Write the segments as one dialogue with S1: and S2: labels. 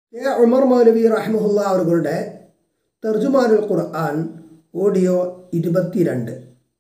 S1: A Umar മൗലവി റഹ്മുല്ല അവരുടെ തർജുമാനുൽ ഖുർആൻ audio ഇരുപത്തിരണ്ട്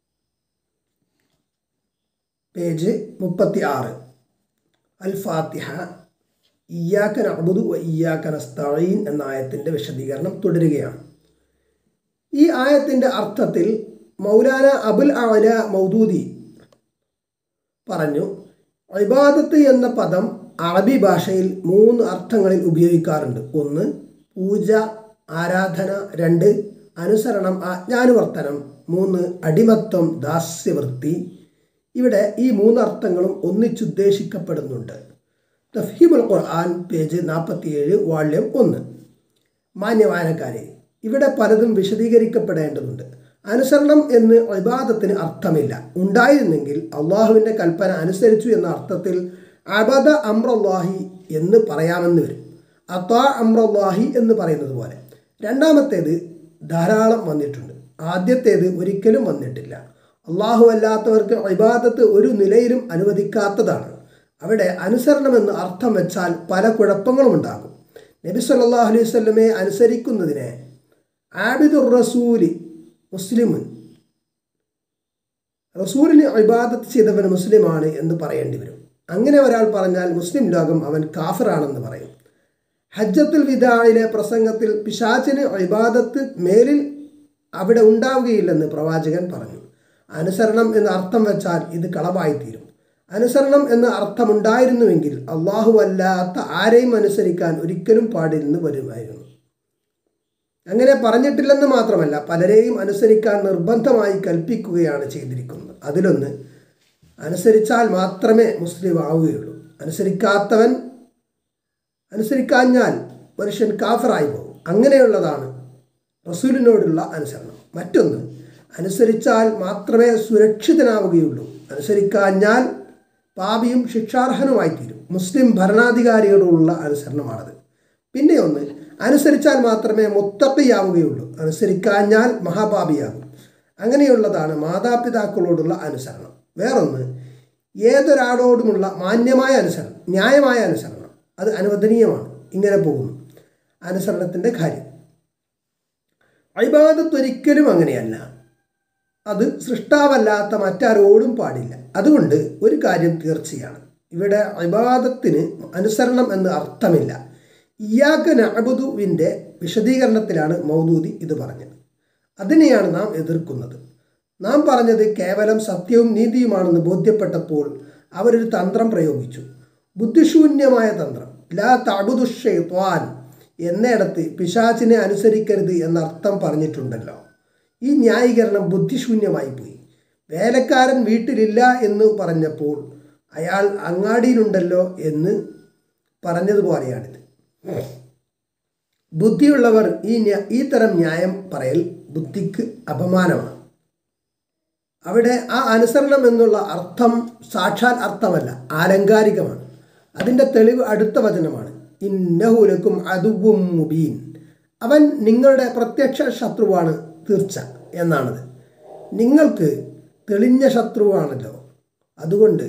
S1: page മുപ്പത്തി ആറ് അൽ ഫാത്തിഹ ഇയ്യാക്കൻ അബുദു വ ഇയ്യാക്കൻ അസ്തഈൻ എന്ന ആയത്തിൻ്റെ വിശദീകരണം തുടരുകയാണ് ഈ ആയത്തിൻ്റെ അർത്ഥത്തിൽ മൗലാന അബുൽ അല മൗദൂദി പറഞ്ഞു ഇബാദത്ത് എന്ന പദം അറബി ഭാഷയിൽ മൂന്ന് അർത്ഥങ്ങളിൽ ഉപയോഗിക്കാറുണ്ട് ഒന്ന് പൂജ ആരാധന രണ്ട് അനുസരണം ആജ്ഞാനുവർത്തനം മൂന്ന് അടിമത്വം ദാസ്യവൃത്തി ഇവിടെ ഈ മൂന്ന് അർത്ഥങ്ങളും ഒന്നിച്ചുദ്ദേശിക്കപ്പെടുന്നുണ്ട് തഫീമുൽ ഖുർആൻ പേജ് നാൽപ്പത്തിയേഴ് വാള്യം ഒന്ന് മാന്യവായനക്കാരെ ഇവിടെ പലതും വിശദീകരിക്കപ്പെടേണ്ടതുണ്ട് അനുസരണം എന്ന് ഇബാദത്തിന് അർത്ഥമില്ല ഉണ്ടായിരുന്നെങ്കിൽ അള്ളാഹുവിൻ്റെ കൽപ്പന അനുസരിച്ചു എന്ന അർത്ഥത്തിൽ അബദ അമ്രല്ലാഹി എന്ന് പറയാമെന്ന് വരും അത്താ അമ്രല്ലാഹി എന്ന് പറയുന്നത് പോലെ രണ്ടാമത്തേത് ധാരാളം വന്നിട്ടുണ്ട് ആദ്യത്തേത് ഒരിക്കലും വന്നിട്ടില്ല അള്ളാഹു അല്ലാത്തവർക്ക് ഇബാദത്ത് ഒരു നിലയിലും അനുവദിക്കാത്തതാണ് അവിടെ അനുസരണമെന്ന് അർത്ഥം വെച്ചാൽ പല കുഴപ്പങ്ങളും ഉണ്ടാകും നബി സല്ലാഹു അലൈഹി സ്വല്ലമയെ അനുസരിക്കുന്നതിനെ ആബിദുർ റസൂലി മുസ്ലിമുൻ റസൂലിന് ഇബാദത്ത് ചെയ്തവൻ മുസ്ലിമാണ് എന്ന് പറയേണ്ടി വരും അങ്ങനെ ഒരാൾ പറഞ്ഞാൽ മുസ്ലിം ലോകം അവൻ കാഫറാണെന്ന് പറയും ഹജ്ജത്തുൽ വിദായിലെ പ്രസംഗത്തിൽ പിശാച്ചിന് ഇബാദത്ത് മേലിൽ അവിടെ ഉണ്ടാവുകയില്ലെന്ന് പ്രവാചകൻ പറഞ്ഞു അനുസരണം എന്ന് അർത്ഥം വെച്ചാൽ ഇത് കളവായിത്തീരും അനുസരണം എന്ന അർത്ഥമുണ്ടായിരുന്നുവെങ്കിൽ അള്ളാഹു അല്ലാത്ത ആരെയും അനുസരിക്കാൻ ഒരിക്കലും പാടില്ലെന്ന് വരുമായിരുന്നു അങ്ങനെ പറഞ്ഞിട്ടില്ലെന്ന് മാത്രമല്ല പലരെയും അനുസരിക്കാൻ നിർബന്ധമായി കൽപ്പിക്കുകയാണ് ചെയ്തിരിക്കുന്നത് അതിലൊന്ന് അനുസരിച്ചാൽ മാത്രമേ മുസ്ലിം ആവുകയുള്ളൂ അനുസരിക്കാത്തവൻ അനുസരിക്കാഞ്ഞാൽ മനുഷ്യൻ കാഫറായി പോകും അങ്ങനെയുള്ളതാണ് റസൂലിനോടുള്ള അനുസരണം മറ്റൊന്ന് അനുസരിച്ചാൽ മാത്രമേ സുരക്ഷിതനാവുകയുള്ളൂ അനുസരിക്കാഞ്ഞാൽ പാപിയും ശിക്ഷാർഹനുമായിത്തീരും മുസ്ലിം ഭരണാധികാരികളോടുള്ള അനുസരണമാണത് പിന്നെ ഒന്ന് അനുസരിച്ചാൽ മാത്രമേ മുത്തപ്പിയാവുകയുള്ളൂ അനുസരിക്കാഞ്ഞാൽ മഹാപാപിയാകും അങ്ങനെയുള്ളതാണ് മാതാപിതാക്കളോടുള്ള അനുസരണം വേറൊന്ന് ഏതൊരാളോടുമുള്ള മാന്യമായ അനുസരണം ന്യായമായ അനുസരണം അത് അനുവദനീയമാണ് ഇങ്ങനെ പോകുന്നു അനുസരണത്തിൻ്റെ കാര്യം അഴിബാദത്ത് ഒരിക്കലും അങ്ങനെയല്ല അത് സൃഷ്ടാവല്ലാത്ത മറ്റാരോടും പാടില്ല അതുകൊണ്ട് ഒരു കാര്യം തീർച്ചയാണ് ഇവിടെ അഴിബാദത്തിന് അനുസരണം എന്ന് അർത്ഥമില്ല ഇയാക്ക നഅബുദുവിൻ്റെ വിശദീകരണത്തിലാണ് മൗദൂദി ഇത് പറഞ്ഞത് അതിനെയാണ് നാം എതിർക്കുന്നത് നാം പറഞ്ഞത് കേവലം സത്യവും നീതിയുമാണെന്ന് ബോധ്യപ്പെട്ടപ്പോൾ അവരൊരു തന്ത്രം പ്രയോഗിച്ചു ബുദ്ധിശൂന്യമായ തന്ത്രം ലാ തബുദുഷേത്വാൻ എന്നിടത്ത് പിശാച്ചിനെ അനുസരിക്കരുത് എന്നർത്ഥം പറഞ്ഞിട്ടുണ്ടല്ലോ ഈ ന്യായീകരണം ബുദ്ധിശൂന്യമായി പോയി വേലക്കാരൻ വീട്ടിലില്ല എന്ന് പറഞ്ഞപ്പോൾ അയാൾ അങ്ങാടിയിലുണ്ടല്ലോ എന്ന് പറഞ്ഞതുപോലെയാണിത് ബുദ്ധിയുള്ളവർ ഈ ഈ തരം ന്യായം പറയൽ ബുദ്ധിക്ക് അപമാനമാണ് അവിടെ ആ അനുസരണം എന്നുള്ള അർത്ഥം സാക്ഷാൽ അർത്ഥമല്ല ആലങ്കാരികമാണ് അതിൻ്റെ തെളിവ് അടുത്ത വചനമാണ് ഇന്നഹുലക്കും അതുവും മുബീൻ അവൻ നിങ്ങളുടെ പ്രത്യക്ഷ ശത്രുവാണ് തീർച്ച എന്നാണത് നിങ്ങൾക്ക് തെളിഞ്ഞ ശത്രുവാണല്ലോ അതുകൊണ്ട്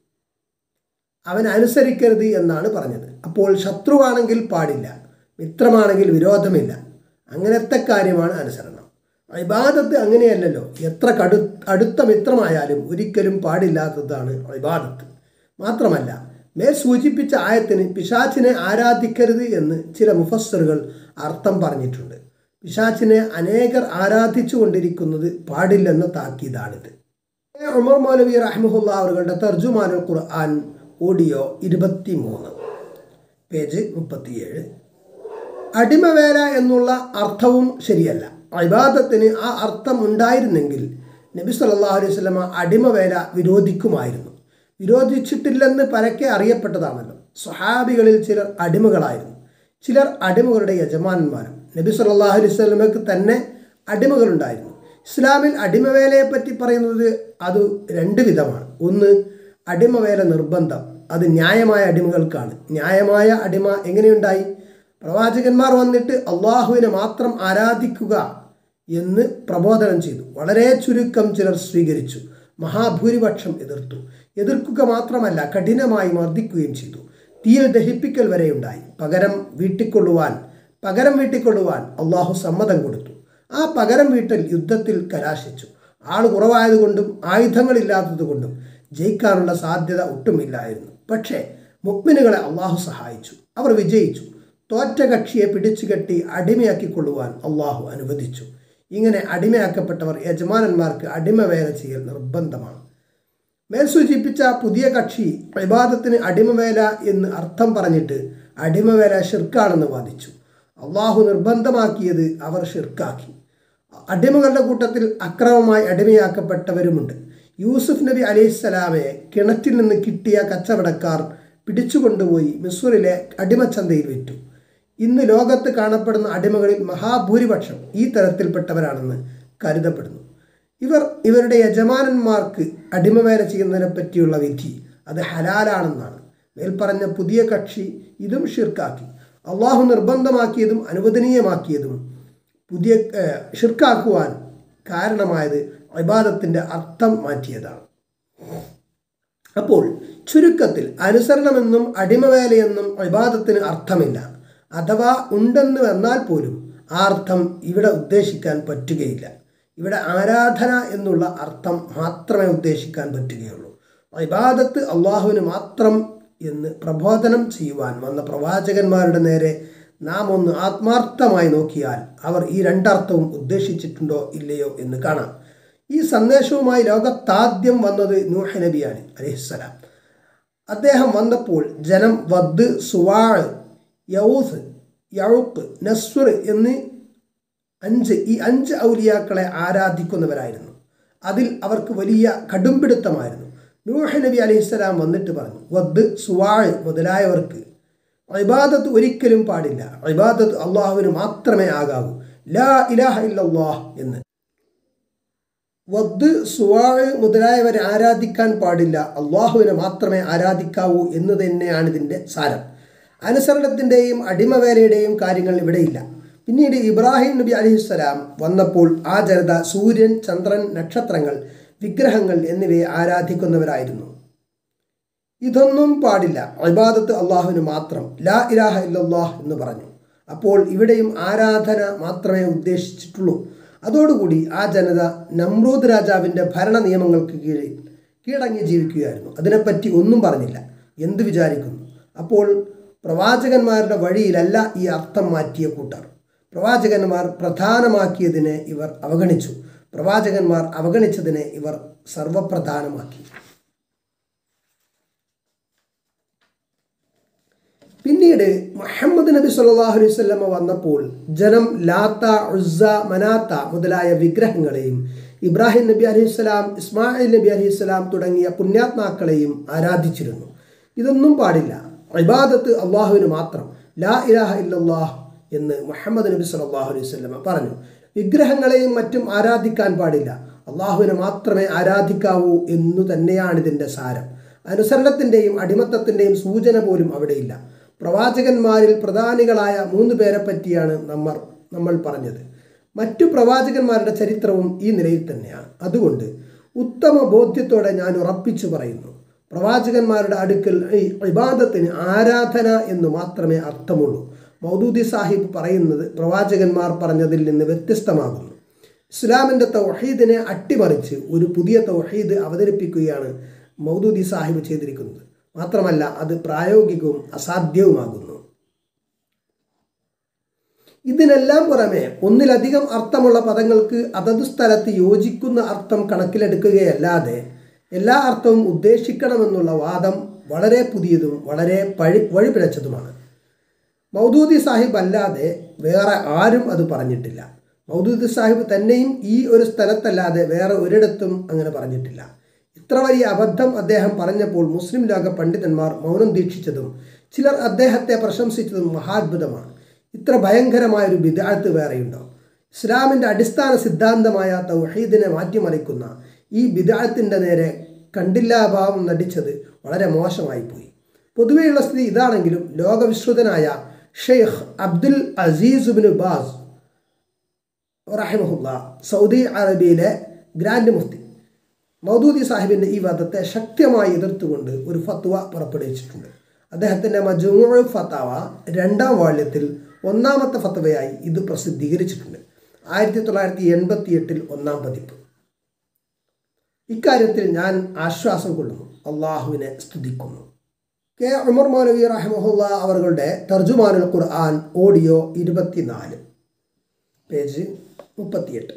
S1: അവൻ അനുസരിക്കരുത് എന്നാണ് പറഞ്ഞത് അപ്പോൾ ശത്രുവാണെങ്കിൽ പാടില്ല മിത്രമാണെങ്കിൽ വിരോധമില്ല അങ്ങനത്തെ കാര്യമാണ് അനുസരണം ഇബാദത്ത് അങ്ങനെയല്ലല്ലോ എത്ര കടു അടുത്ത മിത്രമായാലും ഒരിക്കലും പാടില്ലാത്തതാണ് ഇബാദത്ത് മാത്രമല്ല മേൽ സൂചിപ്പിച്ച ആയത്തിന് പിശാച്ചിനെ ആരാധിക്കരുത് എന്ന് ചില മുഫസ്സറുകൾ അർത്ഥം പറഞ്ഞിട്ടുണ്ട് പിശാച്ചിനെ അനേകർ ആരാധിച്ചു കൊണ്ടിരിക്കുന്നത് പാടില്ലെന്ന താക്കീതാണിത് ഉമർ മൗലവി റഹ്മുല്ല അവരുടെ തർജുമാനുൽ ഖുർആൻ ഓഡിയോ ഇരുപത്തി മൂന്ന് പേജ് മുപ്പത്തിയേഴ് അടിമവേല എന്നുള്ള അർത്ഥവും ശരിയല്ല അഭിവാദത്തിന് ആ അർത്ഥം ഉണ്ടായിരുന്നെങ്കിൽ നബി സല്ലാ അലൈഹി സ്വലമ അടിമവേല വിരോധിക്കുമായിരുന്നു വിരോധിച്ചിട്ടില്ലെന്ന് പരക്കെ അറിയപ്പെട്ടതാണല്ലോ സ്വഹാബികളിൽ ചിലർ അടിമകളായിരുന്നു ചിലർ അടിമകളുടെ യജമാനന്മാരും നബി സല്ലാഹു അലൈഹി സ്വലമക്ക് തന്നെ അടിമകളുണ്ടായിരുന്നു ഇസ്ലാമിൽ അടിമവേലയെ പറ്റി പറയുന്നത് അത് രണ്ട് വിധമാണ് ഒന്ന് അടിമവേല നിർബന്ധം അത് ന്യായമായ അടിമകൾക്കാണ് ന്യായമായ അടിമ എങ്ങനെയുണ്ടായി പ്രവാചകന്മാർ വന്നിട്ട് അള്ളാഹുവിനെ മാത്രം ആരാധിക്കുക എന്ന് പ്രബോധനം ചെയ്തു വളരെ ചുരുക്കം ചിലർ സ്വീകരിച്ചു മഹാഭൂരിപക്ഷം എതിർത്തു എതിർക്കുക മാത്രമല്ല കഠിനമായി മർദ്ദിക്കുകയും ചെയ്തു തീയിൽ ദഹിപ്പിക്കൽ വരെയുണ്ടായി പകരം വീട്ടിക്കൊള്ളുവാൻ പകരം വീട്ടിക്കൊള്ളുവാൻ അള്ളാഹു സമ്മതം കൊടുത്തു ആ പകരം വീട്ടൽ യുദ്ധത്തിൽ കലാശിച്ചു ആൾ കുറവായതുകൊണ്ടും ആയുധങ്ങളില്ലാത്തതുകൊണ്ടും ജയിക്കാനുള്ള സാധ്യത ഒട്ടുമില്ലായിരുന്നു പക്ഷേ മുഗ്മിനുകളെ അള്ളാഹു സഹായിച്ചു അവർ വിജയിച്ചു തോറ്റ കക്ഷിയെ പിടിച്ചു കെട്ടി അടിമയാക്കിക്കൊള്ളുവാൻ അള്ളാഹു അനുവദിച്ചു ഇങ്ങനെ അടിമയാക്കപ്പെട്ടവർ യജമാനന്മാർക്ക് അടിമവേല ചെയ്യൽ നിർബന്ധമാണ് മേൽ സൂചിപ്പിച്ച പുതിയ കക്ഷി വിവാദത്തിന് അടിമവേല എന്ന് അർത്ഥം പറഞ്ഞിട്ട് അടിമവേല ഷിർക്കാണെന്ന് വാദിച്ചു അള്ളാഹു നിർബന്ധമാക്കിയത് അവർ ഷിർക്കാക്കി അടിമകളുടെ കൂട്ടത്തിൽ അക്രമമായി അടിമയാക്കപ്പെട്ടവരുമുണ്ട് യൂസുഫ് നബി അലൈഹിസ്സലാമെ കിണറ്റിൽ നിന്ന് കിട്ടിയ കച്ചവടക്കാർ പിടിച്ചുകൊണ്ടുപോയി മിസൂറിലെ അടിമച്ചന്തയിൽ വിറ്റു ഇന്ന് ലോകത്ത് കാണപ്പെടുന്ന അടിമകളിൽ മഹാഭൂരിപക്ഷം ഈ തരത്തിൽപ്പെട്ടവരാണെന്ന് കരുതപ്പെടുന്നു ഇവർ ഇവരുടെ യജമാനന്മാർക്ക് അടിമവേല ചെയ്യുന്നതിനെ പറ്റിയുള്ള വിധി അത് ഹലാലാണെന്നാണ് മേൽപ്പറഞ്ഞ പുതിയ കക്ഷി ഇതും ഷിർക്കാക്കി അള്ളാഹു നിർബന്ധമാക്കിയതും അനുവദനീയമാക്കിയതും പുതിയ ഷിർക്കാക്കുവാൻ കാരണമായത് ഇബാദത്തിൻ്റെ അർത്ഥം മാറ്റിയതാണ് അപ്പോൾ ചുരുക്കത്തിൽ അനുസരണമെന്നും അടിമവേലയെന്നും ഇബാദത്തിന് അർത്ഥമില്ല അഥവാ ഉണ്ടെന്ന് വന്നാൽ പോലും ആ അർത്ഥം ഇവിടെ ഉദ്ദേശിക്കാൻ പറ്റുകയില്ല ഇവിടെ ആരാധന എന്നുള്ള അർത്ഥം മാത്രമേ ഉദ്ദേശിക്കാൻ പറ്റുകയുള്ളൂ ഇബാദത്ത് അള്ളാഹുവിന് മാത്രം എന്ന് പ്രബോധനം ചെയ്യുവാൻ വന്ന പ്രവാചകന്മാരുടെ നേരെ നാം ഒന്ന് ആത്മാർത്ഥമായി നോക്കിയാൽ അവർ ഈ രണ്ടർത്ഥവും ഉദ്ദേശിച്ചിട്ടുണ്ടോ ഇല്ലയോ എന്ന് കാണാം ഈ സന്ദേശവുമായി ലോകത്താദ്യം വന്നത് നൂഹ് നബിയാണ് അലഹിസ്സലാം അദ്ദേഹം വന്നപ്പോൾ ജനം വദ് സുവാഴ് യൗസ് യൗക്ക് നസ്വർ എന്നീ അഞ്ച് ഈ അഞ്ച് ഔലിയാക്കളെ ആരാധിക്കുന്നവരായിരുന്നു അതിൽ അവർക്ക് വലിയ കടുംപിടുത്തമായിരുന്നു നൂഹ് നബി അലൈഹിസ്സലാം വന്നിട്ട് പറഞ്ഞു വദ് സുവാഴ് മുതലായവർക്ക് ഇബാദത്ത് ഒരിക്കലും പാടില്ല ഇബാദത്ത് അള്ളാഹുവിന് മാത്രമേ ആകാവൂ ലാ ഇലാഹ ഇല്ലല്ലാഹ് എന്ന് വദ് സുവാഴ് മുതലായവരെ ആരാധിക്കാൻ പാടില്ല അള്ളാഹുവിനെ മാത്രമേ ആരാധിക്കാവൂ എന്ന് തന്നെയാണ് ഇതിൻ്റെ സാരം അനുസരണത്തിൻ്റെയും അടിമവേലയുടെയും കാര്യങ്ങൾ ഇവിടെയില്ല പിന്നീട് ഇബ്രാഹിം നബി അലിഹിസ്സലാം വന്നപ്പോൾ ആ ജനത സൂര്യൻ ചന്ദ്രൻ നക്ഷത്രങ്ങൾ വിഗ്രഹങ്ങൾ എന്നിവയെ ആരാധിക്കുന്നവരായിരുന്നു ഇതൊന്നും പാടില്ല ഇബാദത്ത് അള്ളാഹുവിന് മാത്രം ലാ ഇലാഹ ഇല്ലല്ലാഹ് എന്ന് പറഞ്ഞു അപ്പോൾ ഇവിടെയും ആരാധന മാത്രമേ ഉദ്ദേശിച്ചിട്ടുള്ളൂ അതോടുകൂടി ആ ജനത നമ്രൂദ് രാജാവിൻ്റെ ഭരണ നിയമങ്ങൾക്ക് കീഴിൽ കീഴടങ്ങി ജീവിക്കുകയായിരുന്നു അതിനെപ്പറ്റി ഒന്നും പറഞ്ഞില്ല എന്ത് വിചാരിക്കുന്നു അപ്പോൾ പ്രവാചകന്മാരുടെ വഴിയിലല്ല ഈ അർത്ഥം മാറ്റിയ കൂട്ടർ പ്രവാചകന്മാർ പ്രധാനമാക്കിയതിനെ ഇവർ അവഗണിച്ചു പ്രവാചകന്മാർ അവഗണിച്ചതിനെ ഇവർ സർവപ്രധാനമാക്കി പിന്നീട് മുഹമ്മദ് നബി സല്ലല്ലാഹു അലൈഹി വസല്ലമ വന്നപ്പോൾ ജനം ലാത്ത ഉസ്സ മനാത്ത മുതലായ വിഗ്രഹങ്ങളെയും ഇബ്രാഹിം നബി അലൈഹിസ്സലാം ഇസ്മായിൽ നബി അലൈഹിസ്സലാം തുടങ്ങിയ പുണ്യാത്മാക്കളെയും ആരാധിച്ചിരുന്നു ഇതൊന്നും പാടില്ല ഇബാദത്ത് അള്ളാഹുവിന് മാത്രം ലാ ഇലാഹ ഇല്ലല്ലാഹ് എന്ന് മുഹമ്മദ് നബി സല്ലല്ലാഹു അലൈഹി വസല്ലമ പറഞ്ഞു വിഗ്രഹങ്ങളെയും മറ്റും ആരാധിക്കാൻ പാടില്ല അള്ളാഹുവിനെ മാത്രമേ ആരാധിക്കാവൂ എന്നു തന്നെയാണ് ഇതിൻ്റെ സാരം അനുസരണത്തിൻ്റെയും അടിമത്തത്തിൻ്റെയും സൂചന പോലും അവിടെയില്ല പ്രവാചകന്മാരിൽ പ്രധാനികളായ മൂന്ന് പേരെ പറ്റിയാണ് നമ്മൾ നമ്മൾ പറഞ്ഞത് മറ്റു പ്രവാചകന്മാരുടെ ചരിത്രവും ഈ നിലയിൽ തന്നെയാണ് അതുകൊണ്ട് ഉത്തമ ബോധ്യത്തോടെ ഞാൻ ഉറപ്പിച്ചു പറയുന്നു പ്രവാചകന്മാരുടെ അടുക്കൽ ഈ ഇബാദത്തിന് ആരാധന എന്ന് മാത്രമേ അർത്ഥമുള്ളൂ മൗദൂദി സാഹിബ് പറയുന്നത് പ്രവാചകന്മാർ പറഞ്ഞതിൽ നിന്ന് വ്യത്യസ്തമാകുന്നു ഇസ്ലാമിൻ്റെ തൗഹീദിനെ അട്ടിമറിച്ച് ഒരു പുതിയ തൗഹീദ് അവതരിപ്പിക്കുകയാണ് മൗദൂദി സാഹിബ് ചെയ്തിരിക്കുന്നത് മാത്രമല്ല അത് പ്രായോഗികവും അസാധ്യവുമാകുന്നു ഇതിനെല്ലാം പുറമെ ഒന്നിലധികം അർത്ഥമുള്ള പദങ്ങൾക്ക് അതത് സ്ഥലത്ത് യോജിക്കുന്ന അർത്ഥം കണക്കിലെടുക്കുകയല്ലാതെ എല്ലാ അർത്ഥവും ഉദ്ദേശിക്കണമെന്നുള്ള വാദം വളരെ പുതിയതും വളരെ പഴി വഴിപിഴച്ചതുമാണ് മൗദൂദി സാഹിബ് അല്ലാതെ വേറെ ആരും അത് പറഞ്ഞിട്ടില്ല മൗദൂദി സാഹിബ് തന്നെയും ഈ ഒരു സ്ഥലത്തല്ലാതെ വേറെ ഒരിടത്തും അങ്ങനെ പറഞ്ഞിട്ടില്ല ഇത്ര വലിയ അബദ്ധം അദ്ദേഹം പറഞ്ഞപ്പോൾ മുസ്ലിം ലോക പണ്ഡിതന്മാർ മൗനം ദീക്ഷിച്ചതും ചിലർ അദ്ദേഹത്തെ പ്രശംസിച്ചതും മഹാത്ഭുതമാണ് ഇത്ര ഭയങ്കരമായ ഒരു വിദാഴത്ത് വേറെയുണ്ടോ ഇസ്ലാമിൻ്റെ അടിസ്ഥാന സിദ്ധാന്തമായ തൗഹീദിനെ മാറ്റിമറിക്കുന്ന ഈ ബിദാഴത്തിൻ്റെ നേരെ കണ്ടില്ലാഭാവം നടിച്ചത് വളരെ മോശമായിപ്പോയി പൊതുവെയുള്ള സ്ഥിതി ഇതാണെങ്കിലും ലോകവിശ്രുതനായ ഷെയ്ഖ് അബ്ദുൽ അസീസുബിന് ബാസ് റഹിമഹുല്ല സൗദി അറേബ്യയിലെ ഗ്രാൻഡ് മുഫ്തി മൗദൂദി സാഹിബിൻ്റെ ഈ വാദത്തെ ശക്തമായി എതിർത്തുകൊണ്ട് ഒരു ഫത്വ പുറപ്പെടുവിച്ചിട്ടുണ്ട് അദ്ദേഹത്തിൻ്റെ മജുമു ഫത്താവ രണ്ടാം വാള്യത്തിൽ ഒന്നാമത്തെ ഫത്തവയായി ഇത് പ്രസിദ്ധീകരിച്ചിട്ടുണ്ട് ആയിരത്തി തൊള്ളായിരത്തി എൺപത്തി എട്ടിൽ ഒന്നാം പതിപ്പ് ഇക്കാര്യത്തിൽ ഞാൻ ആശ്വാസം കൊള്ളുന്നു അള്ളാഹുവിനെ സ്തുതിക്കുന്നു കെ ഉമർ മൗലവി റഹമുല്ല അവരുടെ തർജുമാനുൽ ഖുർആൻ ഓഡിയോ ഇരുപത്തിനാല് പേജ് മുപ്പത്തിയെട്ട്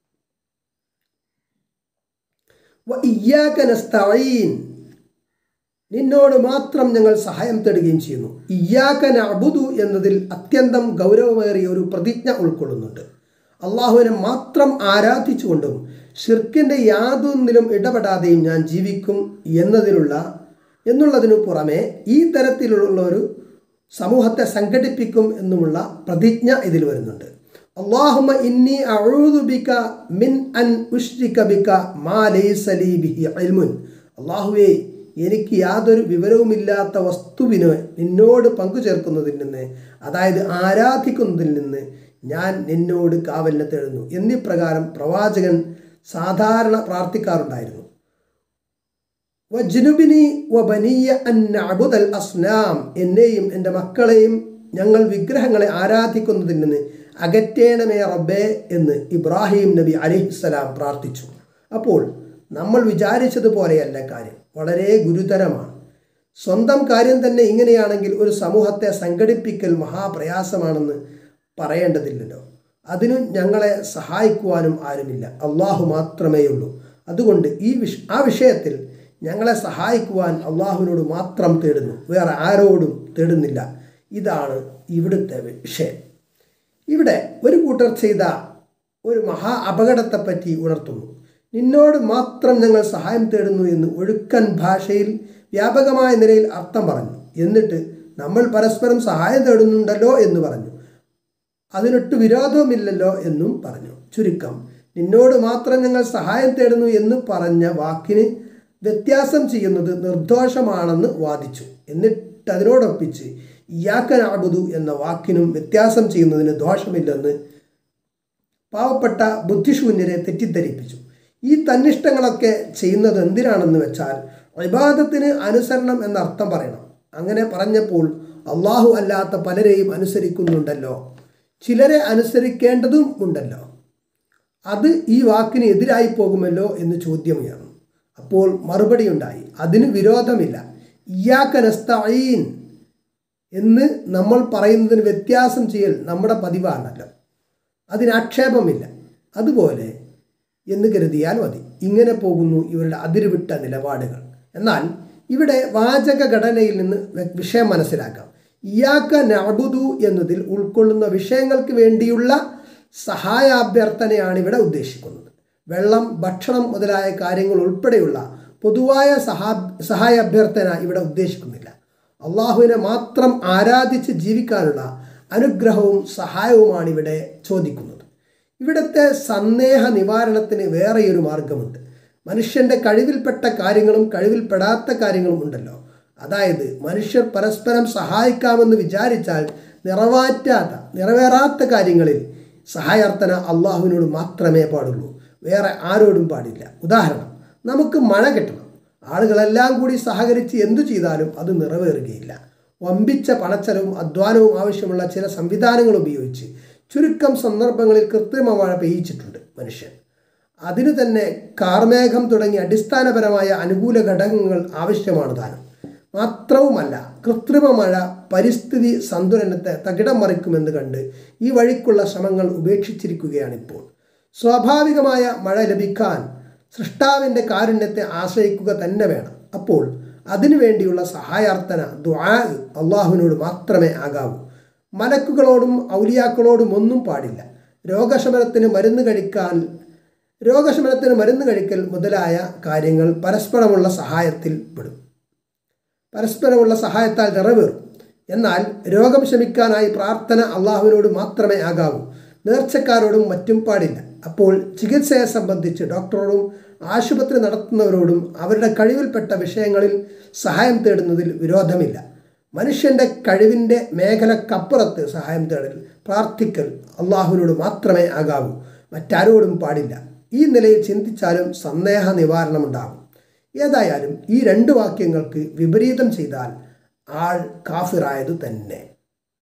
S1: നിന്നോട് മാത്രം ഞങ്ങൾ സഹായം തേടുകയും ചെയ്യുന്നു ഇയ്യാക്കൻ അബുദു എന്നതിൽ അത്യന്തം ഗൗരവമേറിയ ഒരു പ്രതിജ്ഞ ഉൾക്കൊള്ളുന്നുണ്ട് അള്ളാഹുവിനെ മാത്രം ആരാധിച്ചുകൊണ്ടും ഷിർക്കിൻ്റെ യാതൊന്നിലും ഇടപെടാതെയും ഞാൻ ജീവിക്കും എന്നതിനുള്ള എന്നുള്ളതിനു പുറമെ ഈ തരത്തിലുള്ള ഒരു സമൂഹത്തെ സംഘടിപ്പിക്കും എന്നുമുള്ള പ്രതിജ്ഞ ഇതിൽ വരുന്നുണ്ട് അള്ളാഹുമ ഇന്നി അഴൂതുബിക മിൻ അൻ ഉഷ്രിക ബിക മാ ലൈസ ലീ ബിഹി ഇൽമുൻ അള്ളാഹുവേ എനിക്ക് യാതൊരു വിവരവുമില്ലാത്ത വസ്തുവിന് നിന്നോട് പങ്കുചേർക്കുന്നതിൽ നിന്ന് അതായത് ആരാധിക്കുന്നതിൽ നിന്ന് ഞാൻ നിന്നോട് കാവലിനെ തേടുന്നു എന്നിപ്രകാരം പ്രവാചകൻ സാധാരണ പ്രാർത്ഥിക്കാറുണ്ടായിരുന്നു വജ്നുബിനി വബനിയ അൻ അബുദൽ അസ്നാം എന്നെയും എൻ്റെ മക്കളെയും ഞങ്ങൾ വിഗ്രഹങ്ങളെ ആരാധിക്കുന്നതിൽ നിന്ന് അകറ്റേണമേ റബ്ബേ എന്ന് ഇബ്രാഹിം നബി അലിഹിസ്സലാം പ്രാർത്ഥിച്ചു അപ്പോൾ നമ്മൾ വിചാരിച്ചതുപോലെയല്ല കാര്യം വളരെ ഗുരുതരമാണ് സ്വന്തം കാര്യം തന്നെ ഇങ്ങനെയാണെങ്കിൽ ഒരു സമൂഹത്തെ സംഘടിപ്പിക്കൽ മഹാപ്രയാസമാണെന്ന് പറയേണ്ടതില്ലല്ലോ അതിനു ഞങ്ങളെ സഹായിക്കുവാനും ആരുമില്ല അള്ളാഹു മാത്രമേ ഉള്ളൂ അതുകൊണ്ട് ഈ വിഷ ആ വിഷയത്തിൽ ഞങ്ങളെ സഹായിക്കുവാൻ അള്ളാഹുവിനോട് മാത്രം തേടുന്നു വേറെ ആരോടും തേടുന്നില്ല ഇതാണ് ഇവിടുത്തെ വിഷയം ഇവിടെ ഒരു കൂട്ടർ ചെയ്ത ഒരു മഹാ അപകടത്തെപ്പറ്റി ഉണർത്തുന്നു നിന്നോട് മാത്രം ഞങ്ങൾ സഹായം തേടുന്നു എന്ന് ഒഴുക്കൻ ഭാഷയിൽ വ്യാപകമായ നിലയിൽ അർത്ഥം പറഞ്ഞു എന്നിട്ട് നമ്മൾ പരസ്പരം സഹായം തേടുന്നുണ്ടല്ലോ എന്ന് പറഞ്ഞു അതിനൊട്ട് വിരോധവുമില്ലല്ലോ എന്നും പറഞ്ഞു ചുരുക്കം നിന്നോട് മാത്രം ഞങ്ങൾ സഹായം തേടുന്നു എന്ന് പറഞ്ഞ വാക്കിന് വ്യത്യാസം ചെയ്യുന്നത് നിർദോഷമാണെന്ന് വാദിച്ചു എന്നിട്ട് അതിനോടൊപ്പിച്ച് ഇയാക്കൻ അബുദു എന്ന വാക്കിനും വ്യത്യാസം ചെയ്യുന്നതിന് ദോഷമില്ലെന്ന് പാവപ്പെട്ട ബുദ്ധിശൂന്യരെ തെറ്റിദ്ധരിപ്പിച്ചു ഈ തന്നിഷ്ടങ്ങളൊക്കെ ചെയ്യുന്നത് എന്തിനാണെന്ന് വെച്ചാൽ വിവാദത്തിന് അനുസരണം എന്ന അർത്ഥം പറയണം അങ്ങനെ പറഞ്ഞപ്പോൾ അള്ളാഹു അല്ലാത്ത പലരെയും അനുസരിക്കുന്നുണ്ടല്ലോ ചിലരെ അനുസരിക്കേണ്ടതും ഉണ്ടല്ലോ അത് ഈ വാക്കിന് എതിരായി പോകുമല്ലോ എന്ന് ചോദ്യമുയർന്നു അപ്പോൾ മറുപടി ഉണ്ടായി അതിന് വിരോധമില്ല ഇയാക്കനസ്തീൻ എന്ന് നമ്മൾ പറയുന്നതിന് വ്യത്യാസം ചെയ്യൽ നമ്മുടെ പതിവാണല്ലോ അതിന് ആക്ഷേപമില്ല അതുപോലെ എന്ന് കരുതിയാൽ മതി ഇങ്ങനെ പോകുന്നു ഇവരുടെ അതിരുവിട്ട നിലപാടുകൾ എന്നാൽ ഇവിടെ വാചക ഘടനയിൽ നിന്ന് വിഷയം മനസ്സിലാക്കാം ഇയാക്ക നബുദു എന്നതിൽ ഉൾക്കൊള്ളുന്ന വിഷയങ്ങൾക്ക് വേണ്ടിയുള്ള സഹായാഭ്യർത്ഥനയാണ് ഇവിടെ ഉദ്ദേശിക്കുന്നത് വെള്ളം ഭക്ഷണം മുതലായ കാര്യങ്ങൾ ഉൾപ്പെടെയുള്ള പൊതുവായ സഹാ സഹായാഭ്യർത്ഥന ഇവിടെ ഉദ്ദേശിക്കുന്നില്ല അള്ളാഹുവിനെ മാത്രം ആരാധിച്ച് ജീവിക്കാനുള്ള അനുഗ്രഹവും സഹായവുമാണ് ഇവിടെ ചോദിക്കുന്നത് ഇവിടുത്തെ സന്ദേഹ നിവാരണത്തിന് വേറെയൊരു മാർഗമുണ്ട് മനുഷ്യൻ്റെ കഴിവിൽപ്പെട്ട കാര്യങ്ങളും കഴിവിൽപ്പെടാത്ത കാര്യങ്ങളും ഉണ്ടല്ലോ അതായത് മനുഷ്യർ പരസ്പരം സഹായിക്കാമെന്ന് വിചാരിച്ചാൽ നിറവാറ്റാത്ത നിറവേറാത്ത കാര്യങ്ങളിൽ സഹായാർത്ഥന അള്ളാഹുവിനോട് മാത്രമേ പാടുള്ളൂ വേറെ ആരോടും പാടില്ല ഉദാഹരണം നമുക്ക് മഴ കിട്ടണം ആളുകളെല്ലാം കൂടി സഹകരിച്ച് എന്തു ചെയ്താലും അത് നിറവേറുകയില്ല വമ്പിച്ച പണച്ചെലവും അധ്വാനവും ആവശ്യമുള്ള ചില സംവിധാനങ്ങൾ ഉപയോഗിച്ച് ചുരുക്കം സന്ദർഭങ്ങളിൽ കൃത്രിമ മഴ പെയ്യിച്ചിട്ടുണ്ട് മനുഷ്യൻ അതിനു തന്നെ കാർമേഘം തുടങ്ങിയ അടിസ്ഥാനപരമായ അനുകൂല ഘടകങ്ങൾ ആവശ്യമാണ് താനും മാത്രവുമല്ല കൃത്രിമ മഴ പരിസ്ഥിതി സന്തുലനത്തെ തകിടം മറിക്കുമെന്ന് കണ്ട് ഈ വഴിക്കുള്ള ശ്രമങ്ങൾ ഉപേക്ഷിച്ചിരിക്കുകയാണിപ്പോൾ സ്വാഭാവികമായ മഴ ലഭിക്കാൻ സൃഷ്ടാവിൻ്റെ കാരുണ്യത്തെ ആശ്രയിക്കുക തന്നെ വേണം അപ്പോൾ അതിനുവേണ്ടിയുള്ള സഹായാർത്ഥന ദ്വാ അള്ളാഹുവിനോട് മാത്രമേ ആകാവൂ മലക്കുകളോടും ഔലിയാക്കളോടും ഒന്നും പാടില്ല രോഗശമനത്തിന് മരുന്ന് കഴിക്കാൻ രോഗശമനത്തിന് മരുന്ന് കഴിക്കൽ മുതലായ കാര്യങ്ങൾ പരസ്പരമുള്ള സഹായത്തിൽ പെടും പരസ്പരമുള്ള സഹായത്താൽ നിറവേറും എന്നാൽ രോഗം ശമിക്കാനായി പ്രാർത്ഥന അള്ളാഹുവിനോട് മാത്രമേ ആകാവൂ നേർച്ചക്കാരോടും മറ്റും പാടില്ല അപ്പോൾ ചികിത്സയെ സംബന്ധിച്ച് ഡോക്ടറോടും ആശുപത്രി നടത്തുന്നവരോടും അവരുടെ കഴിവിൽപ്പെട്ട വിഷയങ്ങളിൽ സഹായം തേടുന്നതിൽ വിരോധമില്ല മനുഷ്യൻ്റെ കഴിവിൻ്റെ മേഖലക്കപ്പുറത്ത് സഹായം തേടൽ പ്രാർത്ഥിക്കൽ അള്ളാഹുവിനോട് മാത്രമേ ആകാവൂ മറ്റാരോടും പാടില്ല ഈ നിലയിൽ ചിന്തിച്ചാലും സന്ദേഹ നിവാരണമുണ്ടാകും ഏതായാലും ഈ രണ്ട് വാക്യങ്ങൾക്ക് വിപരീതം ചെയ്താൽ ആൾ കാഫിറായത് തന്നെ